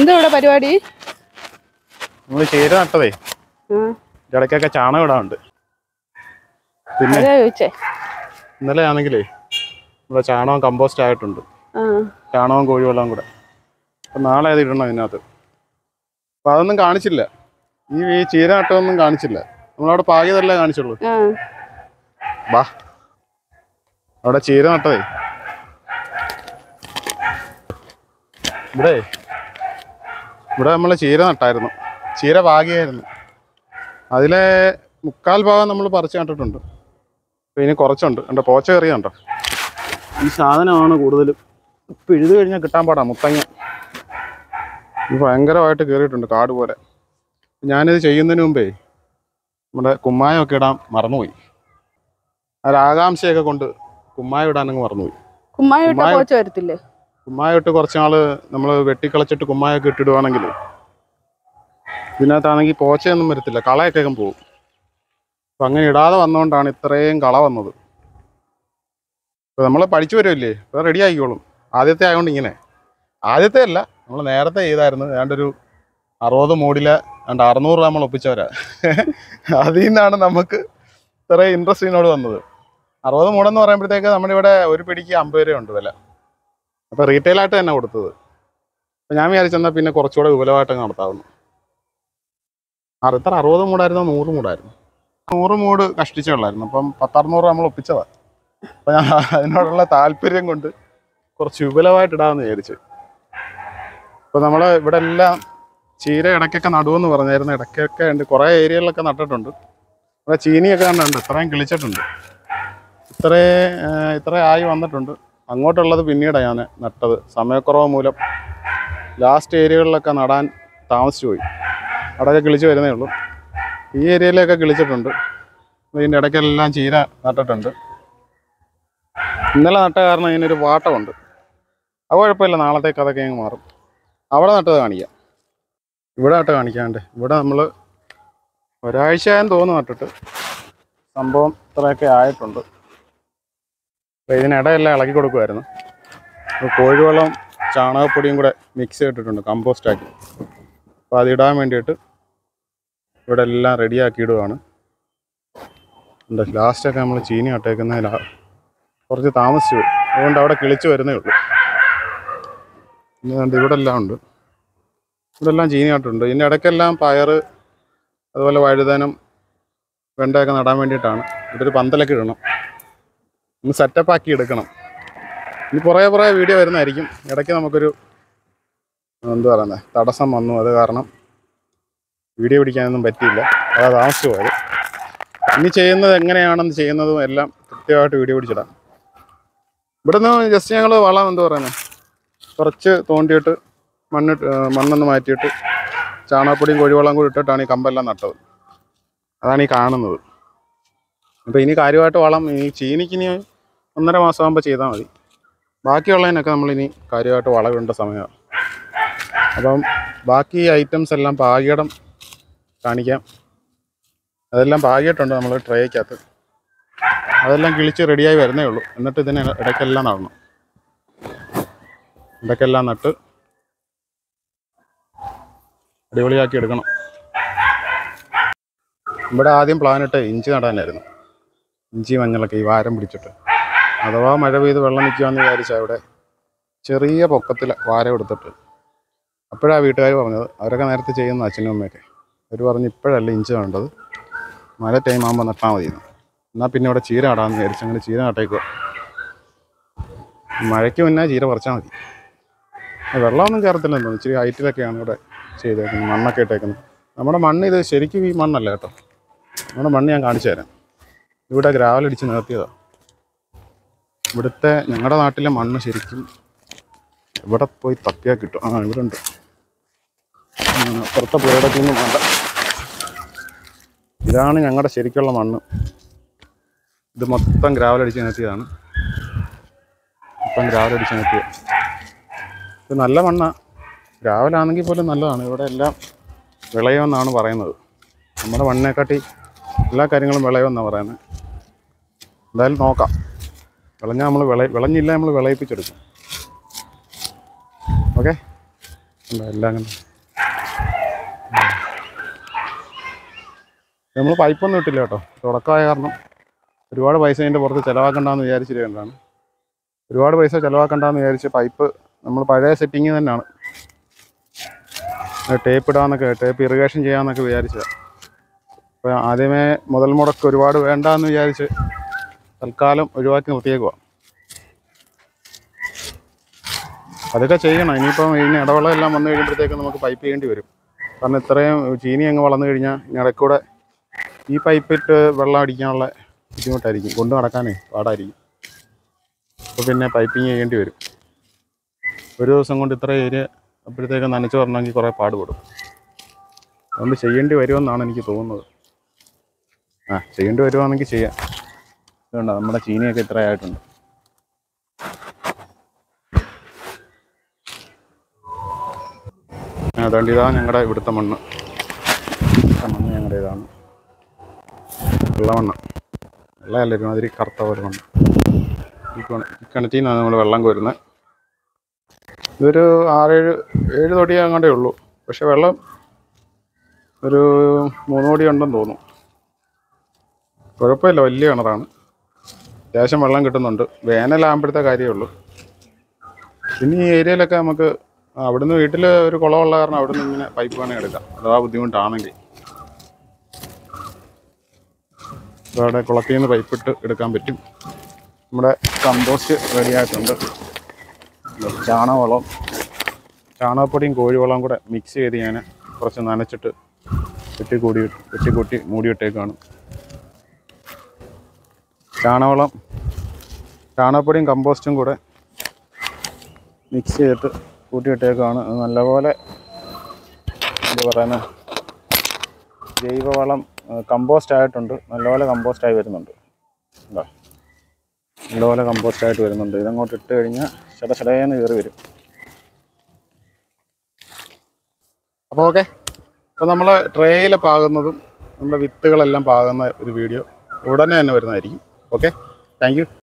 എന്താ ഇവിടെ പരിപാടി നമ്മൾ ചീര നട്ടതേ ഇടയ്ക്കൊക്കെ ചാണകം ഇടാറുണ്ട് പിന്നെ അതാ ചോദിച്ചേ ഇന്നലെ ആണെങ്കിലേ ഇവിടെ ചാണകം കമ്പോസ്റ്റ് ആയിട്ടുണ്ട് ആ ചാണകവും കോഴിവെള്ളവും കൂടെ അപ്പം നാളെ അത് ഇടണം ഇതിനകത്ത് അപ്പം അതൊന്നും കാണിച്ചില്ല ഈ ഈ ചീര നട്ടതൊന്നും കാണിച്ചില്ല നമ്മളവിടെ പാകിയതല്ലേ കാണിച്ചുള്ളൂ ആ വാ അവിടെ ചീര നട്ടതേ ഇവിടെ ഇവിടെ നമ്മൾ ചീര നട്ടായിരുന്നു ചീര പാകിയായിരുന്നു അതിലെ മുക്കാൽ ഭാഗം നമ്മൾ പറിച്ച് നട്ടിട്ടുണ്ട് അപ്പോൾ ഇനി കുറച്ചുണ്ട് എൻ്റെ പോച്ച കയറിയുണ്ടോ ഈ സാധനമാണ് കൂടുതലും പിഴുത് കഴിഞ്ഞാൽ കിട്ടാൻ പാടാ മുത്തങ്ങ ഇത് ഭയങ്കരമായിട്ട് കയറിയിട്ടുണ്ട് കാട് പോലെ ഞാനിത് ചെയ്യുന്നതിന് മുമ്പേ നമ്മുടെ കുമ്മായമൊക്കെ ഇടാൻ മറന്നുപോയി ഒരാകാംക്ഷയൊക്കെ കൊണ്ട് കുമ്മായം ഇടാനങ്ങ് മറന്നുപോയി കുമ്മായി ഇട്ട കുമ്മായം- പോച്ച വരത്തില്ലേ കുമ്മായം ഇട്ട് കുറച്ച് നാൾ നമ്മൾ വെട്ടിക്കളച്ചിട്ട് കുമ്മായൊക്കെ ഇട്ടിടുവാണെങ്കിൽ ഇതിനകത്താണെങ്കിൽ പോച്ചയൊന്നും വരത്തില്ല കളയൊക്കെ അങ്ങ് പോകും അപ്പം അങ്ങനെ ഇടാതെ വന്നുകൊണ്ടാണ് ഇത്രയും കള വന്നത് ഇപ്പം നമ്മൾ പഠിച്ചു വരുമല്ലേ ഇപ്പോൾ റെഡി ആയിക്കോളും ആദ്യത്തെ ആയതുകൊണ്ട് ഇങ്ങനെ ആദ്യത്തെ അല്ല നമ്മൾ നേരത്തെ ചെയ്തായിരുന്നു ഏതാണ്ടൊരു അറുപത് മൂടിലെ ഏതാണ്ട് അറുന്നൂറ് രൂപ നമ്മൾ ഒപ്പിച്ചവരാ അതിൽ നിന്നാണ് നമുക്ക് ഇത്രയും ഇൻട്രസ്റ്റ് ഇതിനോട് വന്നത് അറുപത് മൂടെന്ന് പറയുമ്പോഴത്തേക്ക് നമ്മുടെ ഇവിടെ ഒരു പിടിക്ക് അമ്പത് രൂപ ഉണ്ട് വില അപ്പോൾ റീറ്റെയിൽ ആയിട്ട് തന്നെ കൊടുത്തത് അപ്പോൾ ഞാൻ വിചാരിച്ചെന്നാൽ പിന്നെ കുറച്ചുകൂടെ വിപുലമായിട്ട് നടത്താവുന്നു അറ ഇത്ര അറുപത് മൂടായിരുന്നോ നൂറ് മൂടായിരുന്നു നൂറ് മൂട് കഷ്ടിച്ചേ ഉള്ളായിരുന്നു അപ്പം പത്തറുന്നൂറ് നമ്മൾ ഒപ്പിച്ചതാ അപ്പം ഞാൻ അതിനോടുള്ള താല്പര്യം കൊണ്ട് കുറച്ച് വിപുലമായിട്ട് ഇടാമെന്ന് വിചാരിച്ചു അപ്പോൾ നമ്മൾ ഇവിടെ എല്ലാം ചീര ഇടയ്ക്കൊക്കെ നടുവെന്ന് പറഞ്ഞായിരുന്നു ഇടയ്ക്കൊക്കെ ഉണ്ട് കുറേ ഏരിയകളിലൊക്കെ നട്ടിട്ടുണ്ട് ഇവിടെ ചീനിയൊക്കെ കണ്ടുണ്ട് ഇത്രയും കിളിച്ചിട്ടുണ്ട് ഇത്രേ ഏഹ് ഇത്ര ആയി വന്നിട്ടുണ്ട് അങ്ങോട്ടുള്ളത് പിന്നീടാണ് ഞാൻ നട്ടത് സമയക്കുറവ് മൂലം ലാസ്റ്റ് ഏരിയകളിലൊക്കെ നടാൻ താമസിച്ചു പോയി അവിടെയൊക്കെ കിളിച്ച് വരുന്നേ ഉള്ളൂ ഈ ഏരിയയിലൊക്കെ കിളിച്ചിട്ടുണ്ട് ഇതിൻ്റെ ഇടയ്ക്കെല്ലാം ചീര നട്ടിട്ടുണ്ട് ഇന്നലെ നട്ട കാരണം ഇതിനൊരു വാട്ടമുണ്ട് അത് കുഴപ്പമില്ല നാളത്തേക്ക് അതൊക്കെ അങ്ങ് മാറും അവിടെ നട്ടത് കാണിക്കാം ഇവിടെ നട്ട് കാണിക്കാണ്ട് ഇവിടെ നമ്മൾ ഒരാഴ്ചയായെന്ന് തോന്നുന്നു നട്ടിട്ട് സംഭവം ഇത്രയൊക്കെ ആയിട്ടുണ്ട് അപ്പോൾ ഇതിനിടയെല്ലാം ഇളക്കി കൊടുക്കുമായിരുന്നു അപ്പോൾ കോഴിവെള്ളം ചാണകപ്പൊടിയും കൂടെ മിക്സ് ചെയ്തിട്ടുണ്ട് കമ്പോസ്റ്റ് ആക്കി അപ്പോൾ അതിടാൻ വേണ്ടിയിട്ട് ഇവിടെ എല്ലാം റെഡിയാക്കി ഇടുകയാണ് ഉണ്ട് ലാസ്റ്റൊക്കെ നമ്മൾ ചീനി നട്ടേക്കുന്നതിൽ കുറച്ച് താമസിച്ചു പോയി അതുകൊണ്ട് അവിടെ കിളിച്ച് വരുന്നേ ഉള്ളൂ പിന്നെ ദാണ്ട് ഇവിടെ എല്ലാം ഉണ്ട് ഇവിടെ എല്ലാം ചീനി നട്ടുണ്ട് ഇതിൻ്റെ ഇടയ്ക്കെല്ലാം പയർ അതുപോലെ വഴുതനം വെണ്ടയൊക്കെ നടാൻ വേണ്ടിയിട്ടാണ് ഇവിടെ ഒരു പന്തലൊക്കെ ഇടണം ഒന്ന് സെറ്റപ്പ് ആക്കി എടുക്കണം ഇനി കുറേ കുറേ വീഡിയോ വരുന്നതായിരിക്കും ഇടയ്ക്ക് നമുക്കൊരു എന്താ പറയുന്നത് തടസ്സം വന്നു അത് കാരണം വീഡിയോ പിടിക്കാനൊന്നും പറ്റിയില്ല അതാ താമസിച്ചു പോയത് ഇനി ചെയ്യുന്നത് എങ്ങനെയാണെന്ന് ചെയ്യുന്നതും എല്ലാം കൃത്യമായിട്ട് വീഡിയോ പിടിച്ചിടാം ഇവിടുന്ന് ജസ്റ്റ് ഞങ്ങൾ വളം എന്താ പറയുന്നത് കുറച്ച് തോണ്ടിയിട്ട് മണ്ണിട്ട് ഏർ മണ്ണൊന്ന് മാറ്റിയിട്ട് ചാണകപ്പൊടിയും കോഴിവെള്ളം കൂടി ഇട്ടിട്ടാണ് ഈ കമ്പെല്ലാം നട്ടത് അതാണ് ഈ കാണുന്നത് അപ്പോൾ ഇനി കാര്യമായിട്ട് വളം ഈ ചീനിക്ക് ഇനി ഒന്നര മാസം ആകുമ്പോൾ ചെയ്താൽ മതി ബാക്കിയുള്ളതിനൊക്കെ നമ്മളിനി കാര്യമായിട്ട് വളമിടേണ്ട സമയമാണ് അപ്പം ബാക്കി ഐറ്റംസ് എല്ലാം പാകിയിടം കാണിക്കാം അതെല്ലാം പാകിയിട്ടുണ്ട് നമ്മൾ ട്രേക്കകത്ത് അതെല്ലാം കിളിച്ച് റെഡിയായി വരുന്നേ ഉള്ളൂ എന്നിട്ട് ഇതിന് ഇടയ്ക്കെല്ലാം നടണം ഇടയ്ക്കെല്ലാം നട്ട് അടിപൊളിയാക്കി എടുക്കണം ഇവിടെ ആദ്യം പ്ലാനിട്ട് ഇഞ്ചി നടാനായിരുന്നു ഇഞ്ചി മഞ്ഞളൊക്കെ ഈ വാരം പിടിച്ചിട്ട് അഥവാ മഴ പെയ്ത് വെള്ളം നിൽക്കുമെന്ന് വിചാരിച്ചാൽ ഇവിടെ ചെറിയ പൊക്കത്തിൽ വാരം എടുത്തിട്ട് അപ്പോഴാണ് വീട്ടുകാർ പറഞ്ഞത് അവരൊക്കെ നേരത്തെ ചെയ്യുന്ന അച്ഛനും അമ്മയൊക്കെ അവർ പറഞ്ഞ് ഇപ്പോഴല്ല ഇഞ്ചി വേണ്ടത് മഴ ടൈം ആകുമ്പോൾ നട്ടാൽ മതി എന്നാൽ പിന്നെ ഇവിടെ ചീര നടാമെന്ന് വിചാരിച്ചു അങ്ങനെ ചീര നട്ടേക്കുക മഴയ്ക്ക് മുന്നേ ചീര പറിച്ചാൽ മതി വെള്ളമൊന്നും ചേർത്തില്ലെന്ന് തോന്നുന്നു ഇച്ചിരി ഹൈറ്റിലൊക്കെയാണ് ഇവിടെ ചെയ്തേക്കുന്നത് മണ്ണൊക്കെ ഇട്ടേക്കുന്നത് നമ്മുടെ മണ്ണ് ഇത് ശരിക്കും ഈ മണ്ണല്ല കേട്ടോ നമ്മുടെ മണ്ണ് ഞാൻ കാണിച്ചു തരാം ഇവിടെ ഗ്രാവലടിച്ച് നിർത്തിയതാണ് ഇവിടുത്തെ ഞങ്ങളുടെ നാട്ടിലെ മണ്ണ് ശരിക്കും ഇവിടെ പോയി തപ്പിയാൽ കിട്ടും ആ ഇവിടെ ഉണ്ട് ആ, പുറത്തെ പുരയിടത്തൊന്നും വേണ്ട ഇതാണ് ഞങ്ങളുടെ ശരിക്കുള്ള മണ്ണ് ഇത് മൊത്തം ഗ്രാവലടിച്ച് നിർത്തിയതാണ് മൊത്തം ഗ്രാവലടിച്ച് നിർത്തിയത് ഇത് നല്ല മണ്ണാണ് ഗ്രാവലാണെങ്കിൽ പോലും നല്ലതാണ് ഇവിടെ എല്ലാം വിളയുമെന്നാണ് പറയുന്നത് നമ്മുടെ മണ്ണിനെക്കാട്ടി എല്ലാ കാര്യങ്ങളും വിളയുമെന്നാണ് പറയുന്നത് എന്തായാലും നോക്കാം വിളഞ്ഞാൽ നമ്മൾ വിള വിളഞ്ഞില്ല നമ്മൾ വിളയിപ്പിച്ചെടുക്കും ഓക്കെ ഉണ്ടോ എല്ലാം അങ്ങനെ നമ്മൾ പൈപ്പൊന്നും ഇട്ടില്ല കേട്ടോ തുടക്കമായ കാരണം ഒരുപാട് പൈസ അതിൻ്റെ പുറത്ത് ചിലവാക്കണ്ടെന്ന് വിചാരിച്ചിരിക്കേണ്ടതാണ് ഒരുപാട് പൈസ ചിലവാക്കണ്ടെന്ന് വിചാരിച്ച് പൈപ്പ് നമ്മൾ പഴയ സെറ്റിങ് തന്നെയാണ് ടേപ്പ് ഇടാന്നൊക്കെ ടേപ്പ് ഇറിഗേഷൻ ചെയ്യാമെന്നൊക്കെ വിചാരിച്ചത് അപ്പോൾ ആദ്യമേ മുതൽ മുടക്ക് ഒരുപാട് വേണ്ടാന്ന് വിചാരിച്ച് തൽക്കാലം ഒഴിവാക്കി നിർത്തിയേക്കുക അതൊക്കെ ചെയ്യണം ഇനിയിപ്പം ഇനി ഇടവെള്ളം എല്ലാം വന്നു കഴിയുമ്പോഴത്തേക്ക് നമുക്ക് പൈപ്പ് ചെയ്യേണ്ടി വരും കാരണം ഇത്രയും ചീനി അങ്ങ് വളർന്നു കഴിഞ്ഞാൽ ഇനി ഇടയ്ക്കൂടെ ഈ പൈപ്പിട്ട് വെള്ളം അടിക്കാനുള്ള ബുദ്ധിമുട്ടായിരിക്കും കൊണ്ടു നടക്കാനേ പാടായിരിക്കും അപ്പോൾ പിന്നെ പൈപ്പിങ് ചെയ്യേണ്ടി വരും ഒരു ദിവസം കൊണ്ട് ഇത്ര ഏരിയ അപ്പോഴത്തേക്ക് നനച്ച് വരണമെങ്കിൽ കുറേ പാടുപെടും അതുകൊണ്ട് ചെയ്യേണ്ടി വരുമെന്നാണ് എനിക്ക് തോന്നുന്നത് ആ ചെയ്യേണ്ടി വരുവാണെങ്കിൽ ചെയ്യാം അതുകൊണ്ടാണ് നമ്മുടെ ചീനിയൊക്കെ ഇത്ര ആയിട്ടുണ്ട് അതുകൊണ്ട് ഇതാണ് ഞങ്ങളുടെ ഇവിടുത്തെ മണ്ണ് ഇവിടുത്തെ മണ്ണ് ഞങ്ങളുടെ ഇതാണ് വെള്ളമണ്ണ് വെള്ളമല്ല ഒരുമാതിരി കറുത്ത ഒരു മണ്ണ് ഈ കിണ- ഈ കിണറ്റിൽ നിന്നാണ് നമ്മൾ വെള്ളം കോരുന്നത് ഇതൊരു ആറേഴ് ഏഴ് തൊടി അങ്ങോട്ടേ ഉള്ളൂ പക്ഷെ വെള്ളം ഒരു മൂന്ന് കോടി ഉണ്ടെന്ന് തോന്നുന്നു കുഴപ്പമില്ല വലിയ കിണറാണ് അത്യാവശ്യം വെള്ളം കിട്ടുന്നുണ്ട് വേനലാകുമ്പോഴത്തെ കാര്യമേ ഉള്ളൂ പിന്നെ ഈ ഏരിയയിലൊക്കെ നമുക്ക് ആ, അവിടുന്ന് വീട്ടിൽ ഒരു കുളമുള്ള കാരണം അവിടുന്ന് ഇങ്ങനെ പൈപ്പ് വേണമെങ്കിൽ എടുക്കാം അഥവാ ബുദ്ധിമുട്ടാണെങ്കിൽ ഇപ്പോൾ അവിടെ കുളത്തിൽ നിന്ന് പൈപ്പിട്ട് എടുക്കാൻ പറ്റും നമ്മുടെ കമ്പോസ്റ്റ് റെഡി ആയിട്ടുണ്ട് ചാണകവളം ചാണകപ്പൊടിയും കോഴിവളവും കൂടെ മിക്സ് ചെയ്ത് ഞാൻ കുറച്ച് നനച്ചിട്ട് വെട്ടിക്കൂടി വെട്ടിക്കൂട്ടി മൂടിയിട്ടേക്കാണ് ചാണകവളം ചാണകപ്പൊടിയും കമ്പോസ്റ്റും കൂടെ മിക്സ് ചെയ്തിട്ട് കൂട്ടിയിട്ടേക്കാണ് അത് നല്ലപോലെ എന്താ പറയുന്നത് ജൈവവളം കമ്പോസ്റ്റ് ആയിട്ടുണ്ട് നല്ലപോലെ കമ്പോസ്റ്റ് ആയി വരുന്നുണ്ട് ഉണ്ടോ നല്ലപോലെ കമ്പോസ്റ്റ് ആയിട്ട് വരുന്നുണ്ട് ഇതങ്ങോട്ട് ഇട്ട് കഴിഞ്ഞാൽ ചട ചടയെന്ന് കയറി വരും അപ്പോൾ ഓക്കെ അപ്പോൾ നമ്മൾ ട്രേയിൽ പാകുന്നതും നമ്മുടെ വിത്തുകളെല്ലാം പാകുന്ന ഒരു വീഡിയോ ഉടനെ തന്നെ വരുന്നതായിരിക്കും ഓക്കെ താങ്ക് യു